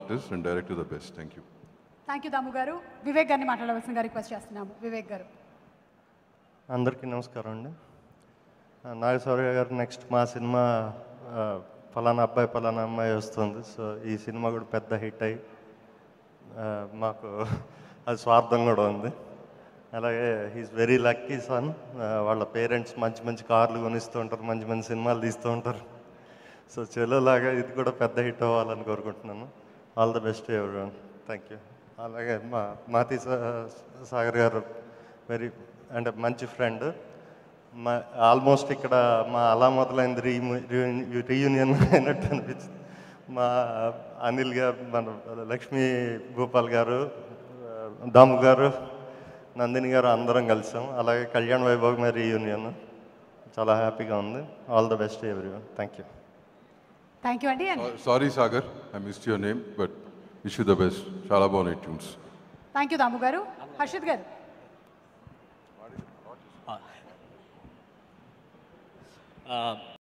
artists and direct to the best. Thank you. Thank you Damu garu Vivek గారిని మాట్లాడవలసిందిగా request చేస్తున్నాము వివేక్ గారు అందరికీ నమస్కారం అండి ఆ, నాగశౌర్య గారు నెక్స్ట్ మా సినిమా ఆ, ఫలానా అబ్బాయి ఫలానా అమ్మాయి వస్తుంది సో ఈ సినిమా కూడా పెద్ద హిట్ అయ్యి ఆ, మాకు అది స్వార్థం కూడా ఉంది అలాగే హీస్ వెరీ లక్కీ సన్ వాళ్ళ పేరెంట్స్ మంచి మంచి కార్లు కొనిస్తూ ఉంటారు మంచి మంచి సినిమాలు తీస్తూ ఉంటారు సో చెలోలాగా ఇది కూడా పెద్ద హిట్ అవ్వాలని కోరుకుంటున్నాను ఆల్ ద బెస్ట్ ఎవరి థ్యాంక్ యూ అలాగే మా మాతి సా- సాగర్ గారు వెరీ అంటే మంచి ఫ్రెండ్ మా ఆల్మోస్ట్ ఇక్కడ మా అలా మొదలైంది రీ రీయూనియన్ అయినట్టు అనిపించింది మా అనిల్ గారు మన లక్ష్మీ గోపాల్ గారు ఆ, దాము గారు నందిని గారు అందరం కలిసాం అలాగే కళ్యాణ్ వైభవ్ మీద రీయూనియన్ చాలా హ్యాపీగా ఉంది all the best everyone thank you thank you అండి Uh, sorry, Sagar, I missed your name, but wish you the best. Chala బాగున్నాయి tunes. Thank you Damu garu Harshit గారు Uh,